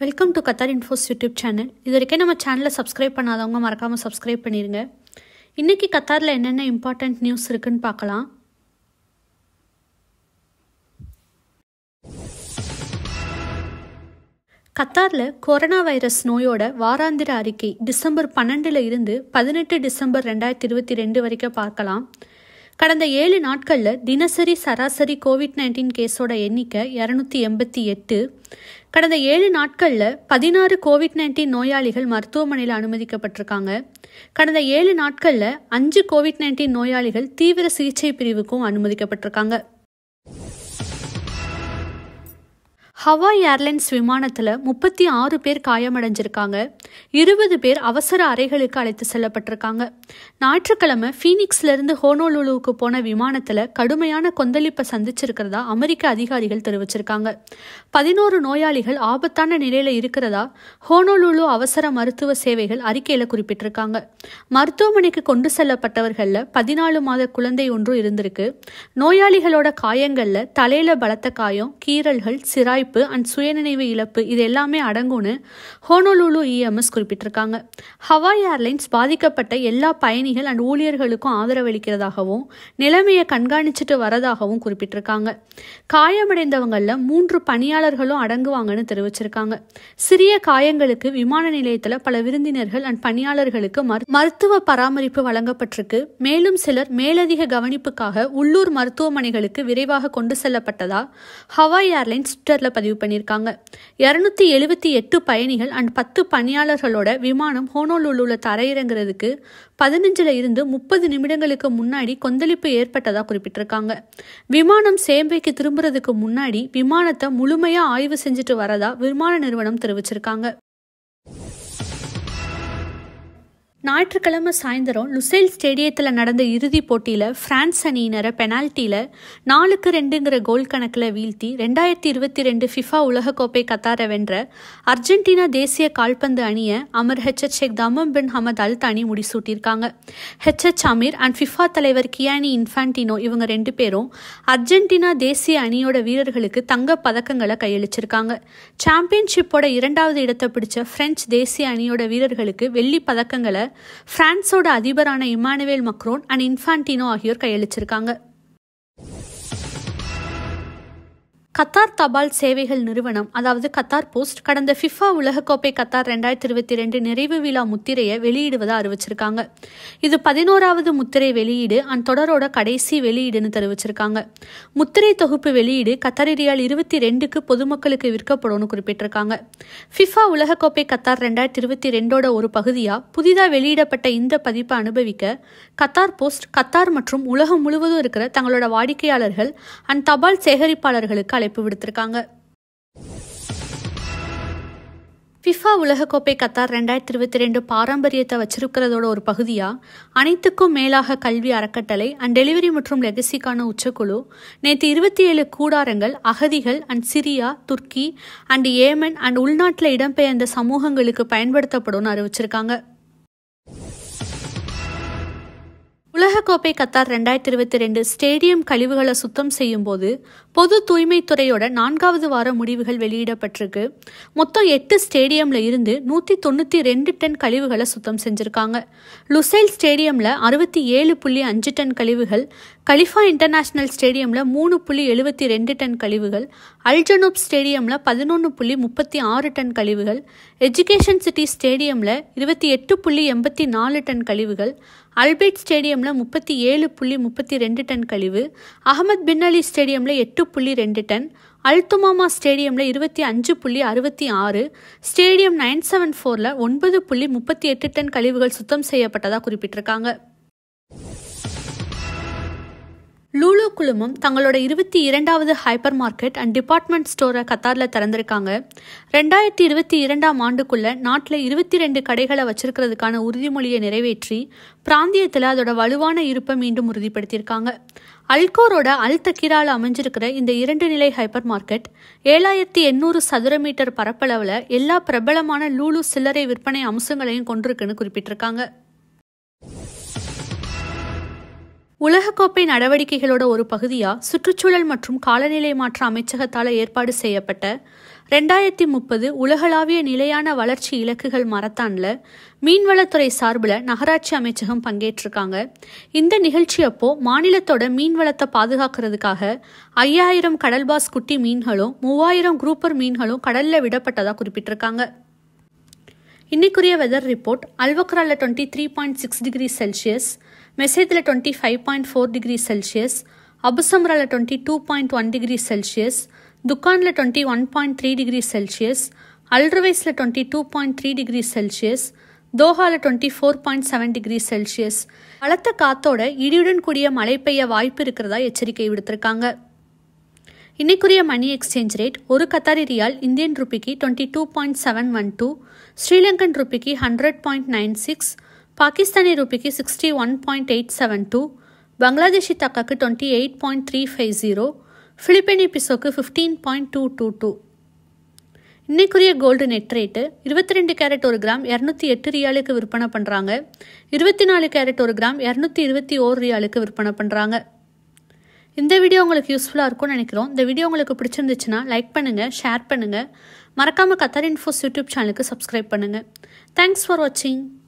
welcome to Qatar infos YouTube channel இது வரைக்கும் நம்ம சேனலை சப்ஸ்கிரைப் பண்ணாதவங்க மறக்காமல் சப்ஸ்கிரைப் பண்ணிடுங்க இன்றைக்கி கத்தாரில் என்னென்ன இம்பார்ட்டண்ட் நியூஸ் இருக்குன்னு பார்க்கலாம் கத்தாரில் கொரோனா வைரஸ் நோயோட வாராந்திர அறிக்கை டிசம்பர் பன்னெண்டில் இருந்து பதினெட்டு டிசம்பர் ரெண்டாயிரத்தி இருபத்தி ரெண்டு வரைக்கும் பார்க்கலாம் கடந்த ஏழு நாட்களில் தினசரி சராசரி கோவிட் நைன்டீன் கேஸோட எண்ணிக்கை இரநூத்தி எண்பத்தி எட்டு கடந்த ஏழு நாட்களில் பதினாறு கோவிட் நைன்டீன் நோயாளிகள் மருத்துவமனையில் அனுமதிக்கப்பட்டிருக்காங்க கடந்த ஏழு நாட்களில் அஞ்சு கோவிட் நைன்டீன் நோயாளிகள் தீவிர சிகிச்சை பிரிவுக்கும் அனுமதிக்கப்பட்டிருக்காங்க ஹவாய் ஏர்லைன்ஸ் விமானத்தில் முப்பத்தி ஆறு பேர் காயமடைஞ்சிருக்காங்க இருபது பேர் அவசர அறைகளுக்கு அழைத்து செல்லப்பட்டிருக்காங்க ஞாயிற்றுக்கிழமை ஃபீனிக்ஸ்லேருந்து ஹோனோலுலுவுக்கு போன விமானத்தில் கடுமையான கொந்தளிப்பை சந்திச்சிருக்கிறதா அமெரிக்க அதிகாரிகள் தெரிவிச்சிருக்காங்க பதினோரு நோயாளிகள் ஆபத்தான நிலையில் இருக்கிறதா ஹோனோலுலு அவசர மருத்துவ சேவைகள் அறிக்கையில் குறிப்பிட்டிருக்காங்க மருத்துவமனைக்கு கொண்டு செல்லப்பட்டவர்களில் பதினாலு மாத குழந்தை ஒன்று இருந்திருக்கு நோயாளிகளோட காயங்களில் தலையில் பலத்த காயம் கீறல்கள் சிராய்ப்பு இழப்பு அண்ட் சுயநினைவு இழப்பு இது எல்லாமே அடங்கும்னு ஹோனோலுலு இஎம்எஸ் குறிப்பிட்டிருக்காங்க ஹவாய் ஏர்லைன்ஸ் பாதிக்கப்பட்ட எல்லா பயணிகள் அண்ட் ஊழியர்களுக்கும் ஆதரவளிக்கிறதாகவும் நிலைமையை கண்காணிச்சுட்டு வரதாகவும் குறிப்பிட்டிருக்காங்க காயமடைந்தவங்களில் மூன்று பணியாளர்களும் அடங்குவாங்கன்னு தெரிவிச்சிருக்காங்க சிறிய காயங்களுக்கு விமான நிலையத்தில் பல விருந்தினர்கள் அண்ட் பணியாளர்களுக்கு மருத்துவ பராமரிப்பு வழங்கப்பட்டிருக்கு மேலும் சிலர் மேலதிக கவனிப்புக்காக உள்ளூர் மருத்துவமனைகளுக்கு விரைவாக கொண்டு செல்லப்பட்டதா ஹவாய் ஏர்லைன்ஸ் ட்விட்டரில் பதிவு பண்ணியிருக்காங்க இரநூத்தி எழுபத்தி எட்டு பயணிகள் அண்ட் பத்து பணியாளர்களோட விமானம் ஹோனோலுலுவில் தரையிறங்குறதுக்கு பதினஞ்சில் இருந்து முப்பது நிமிடங்களுக்கு முன்னாடி கொந்தளிப்பு ஏற்பட்டதாக குறிப்பிட்டிருக்காங்க விமானம் சேம்பைக்கு திரும்புறதுக்கு முன்னாடி விமானத்தை முழுமையாக ஆய்வு செஞ்சுட்டு வரதா விமான நிறுவனம் தெரிவிச்சிருக்காங்க ஞாயிற்றுக்கிழமை சாயந்தரம் லுசைல் ஸ்டேடியத்தில் நடந்த இறுதிப் போட்டியில் பிரான்ஸ் அணியினரை பெனால்ட்டியில் நாலுக்கு ரெண்டுங்கிற கோல் கணக்கில் வீழ்த்தி ரெண்டாயிரத்தி இருபத்தி ரெண்டு ஃபிஃபா உலகக்கோப்பை கத்தாரை வென்ற அர்ஜென்டினா தேசிய கால்பந்து அணியை Amar HH Sheikh Tamim bin Hamad Al Thani முடிசூட்டியிருக்காங்க ஹெச்எச் அமீர் அண்ட் ஃபிஃபா தலைவர் கியானி இன்ஃபான்டினோ இவங்க ரெண்டு பேரும் அர்ஜென்டினா தேசிய அணியோட வீரர்களுக்கு தங்க பதக்கங்களை கையளிச்சிருக்காங்க சாம்பியன்ஷிப்போட இரண்டாவது இடத்தை பிடிச்ச பிரெஞ்சு தேசிய அணியோட வீரர்களுக்கு வெள்ளி பதக்கங்களை பிரான்ஸோட அதிபரான இமானுவேல் மக்ரோன் அண்ட் இன்ஃபான்டினோ ஆகியோர் கையளிச்சிருக்காங்க கத்தார் தபால் சேவைகள் நிறுவனம் அதாவது கத்தார் போஸ்ட் கடந்த ஃபிஃபா உலகக்கோப்பை கத்தார் ரெண்டாயிரத்தி இருபத்தி ரெண்டு நிறைவு விழா முத்திரையை வெளியிடுவதாக அறிவிச்சிருக்காங்க இது பதினோராவது முத்திரை வெளியீடு அண்ட் தொடரோட கடைசி வெளியீடுன்னு தெரிவிச்சிருக்காங்க முத்திரை தொகுப்பு வெளியீடு கத்தாரி ரியால் இருபத்தி ரெண்டுக்கு பொதுமக்களுக்கு விற்கப்படும்னு குறிப்பிட்டிருக்காங்க ஃபிஃபா உலகக்கோப்பை கத்தார் ரெண்டாயிரத்தி இருபத்தி ரெண்டோட ஒரு பகுதியாக புதிதாக வெளியிடப்பட்ட இந்த பதிப்பை அனுபவிக்க கத்தார் போஸ்ட் கத்தார் மற்றும் உலகம் முழுவதும் இருக்கிற தங்களோட வாடிக்கையாளர்கள் அண்ட் தபால் சேகரிப்பாளர்களுக்கு அழைப்பு விடுத்திருக்காங்க ஃபிஃபா உலகக்கோப்பை கத்தார் ரெண்டாயிரத்தி இருபத்தி ரெண்டு பாரம்பரியத்தை வச்சிருக்கிறதோட ஒரு பகுதியாக அனைத்துக்கும் மேலாக கல்வி அறக்கட்டளை அண்ட் டெலிவரி மற்றும் லெகசிக்கான உச்சக்குழு நேற்று இருபத்தி ஏழு கூடாரங்கள் அகதிகள் and Syria Turkey and Yemen and உள்நாட்டில் இடம்பெயர்ந்த சமூகங்களுக்கு பயன்படுத்தப்படும்னு அறிவிச்சிருக்காங்க உலகக்கோப்பை கத்தார் ரெண்டாயிரத்தி இருபத்தி ரெண்டு ஸ்டேடியம் கழிவுகளை சுத்தம் செய்யும் போது பொது தூய்மைத்துறையோட நான்காவது வார முடிவுகள் வெளியிடப்பட்டிருக்கு மொத்தம் எட்டு ஸ்டேடியம்ல இருந்து நூற்றி தொண்ணூற்றி ரெண்டு டன் கழிவுகளை சுத்தம் செஞ்சுருக்காங்க லுசைல் ஸ்டேடியமில் அறுபத்தி ஏழு புள்ளி அஞ்சு டன் கழிவுகள் கலிஃபா இன்டர்நேஷனல் ஸ்டேடியமில் மூணு புள்ளி எழுபத்தி ரெண்டு டன் கழிவுகள் அல்ஜனூப் ஸ்டேடியமில் பதினொன்று புள்ளி முப்பத்தி ஆறு டன் கழிவுகள் எஜுகேஷன் சிட்டி ஸ்டேடியமில் இருபத்தி எட்டு புள்ளி எண்பத்தி நாலு டன் கழிவுகள் அல்பேட் ஸ்டேடியமில் முப்பத்தி ஏழு புள்ளி முப்பத்தி ரெண்டு டன் கழிவு அகமத் பின் அலி ஸ்டேடியமில் எட்டு புள்ளி ரெண்டு டன் அல்துமாமா ஸ்டேடியமில் இருபத்தி அஞ்சு புள்ளி அறுபத்தி ஆறு ஸ்டேடியம் நைன் செவன் ஃபோரில் ஒன்பது புள்ளி முப்பத்தி எட்டு டன் கழிவுகள் சுத்தம் செய்யப்பட்டதாக குறிப்பிட்டிருக்காங்க லூலு குழுமம் தங்களோட இருபத்தி இரண்டாவது ஹைப்பர் மார்க்கெட் அண்ட் டிபார்ட்மெண்ட் ஸ்டோரை கத்தாரில் திறந்திருக்காங்க ரெண்டாயிரத்தி இருபத்தி இரண்டாம் ஆண்டுக்குள்ள நாட்டில் இருபத்தி ரெண்டு கடைகளை வச்சிருக்கிறதுக்கான உறுதிமொழியை நிறைவேற்றி பிராந்தியத்தில் அதோட வலுவான இருப்பை மீண்டும் உறுதிப்படுத்தியிருக்காங்க அல்கோரோட அல் தக்கிரால அமைஞ்சிருக்கிற இந்த இரண்டு நிலை ஹைப்பர் மார்க்கெட் ஏழாயிரத்தி எண்ணூறு சதுர மீட்டர் பரப்பளவில் எல்லா பிரபலமான லூலு சில்லறை விற்பனை அம்சங்களையும் கொண்டிருக்குன்னு குறிப்பிட்டிருக்காங்க உலகக்கோப்பை நடவடிக்கைகளோட ஒரு பகுதியாக சுற்றுச்சூழல் மற்றும் காலநிலை மாற்ற அமைச்சகத்தால் ஏற்பாடு செய்யப்பட்ட ரெண்டாயிரத்தி முப்பது உலகளாவிய நிலையான வளர்ச்சி இலக்குகள் மரத்தானில் மீன்வளத்துறை சார்பில் நகராட்சி அமைச்சகம் பங்கேற்றிருக்காங்க இந்த நிகழ்ச்சி அப்போ மாநிலத்தோட மீன்வளத்தை பாதுகாக்கிறதுக்காக ஐயாயிரம் கடல்பாஸ் குட்டி மீன்களும் மூவாயிரம் குரூப்பர் மீன்களும் கடலில் விடப்பட்டதாக குறிப்பிட்டிருக்காங்க இன்னைக்குரிய வெதர் ரிப்போர்ட் அல்வக்ராவில் twenty three point six degree Celsius மெசேத்தில் twenty five point four degree Celsius அபுசம்ராவில் twenty two point one degree Celsius துக்கானில் twenty one point three degree Celsius அல்ட்ரவைஸில் twenty two point three degree Celsius தோஹாவில் twenty four point seven degree Celsius பலத்த காத்தோட இடியுடன் கூடிய மழை பெய்ய வாய்ப்பு இருக்கிறதா எச்சரிக்கை விடுத்திருக்காங்க இன்னைக்குரிய மணி எக்ஸ்சேஞ்ச் ரேட் ஒரு கத்தாரி ரியால் இந்தியன் ருபிக்கு twenty two point seven one two Sri Lankan ருபிக்கு hundred point nine six Pakistani ருபிக்கு sixty one point eight seven two Bangladeshi தக்காக்கு twenty eight point three five zero Philippine பிசோக்கு fifteen point two two two இன்னைக்குரிய gold net rate இருபத்தி ரெண்டு carrot ஒரு gram இரநூத்தி எட்டு ரியாலுக்கு விற்பனை பண்ணுறாங்க இருபத்தி நாலு கேரட் ஒரு கிராம் இரநூத்தி இருபத்தி ஓரு ரியாலுக்கு விற்பனை பண்ணுறாங்க இந்த வீடியோ உங்களுக்கு யூஸ்ஃபுல்லாக இருக்கும்னு நினைக்கிறோம் இந்த வீடியோ உங்களுக்கு பிடிச்சிருந்துச்சுன்னா லைக் பண்ணுங்கள் ஷேர் பண்ணுங்கள் மறக்காமல் கத்தார் இன்ஃபோஸ் யூடியூப் சேனலுக்கு சப்ஸ்கிரைப் பண்ணுங்கள் தேங்க்ஸ் ஃபார் வாட்சிங்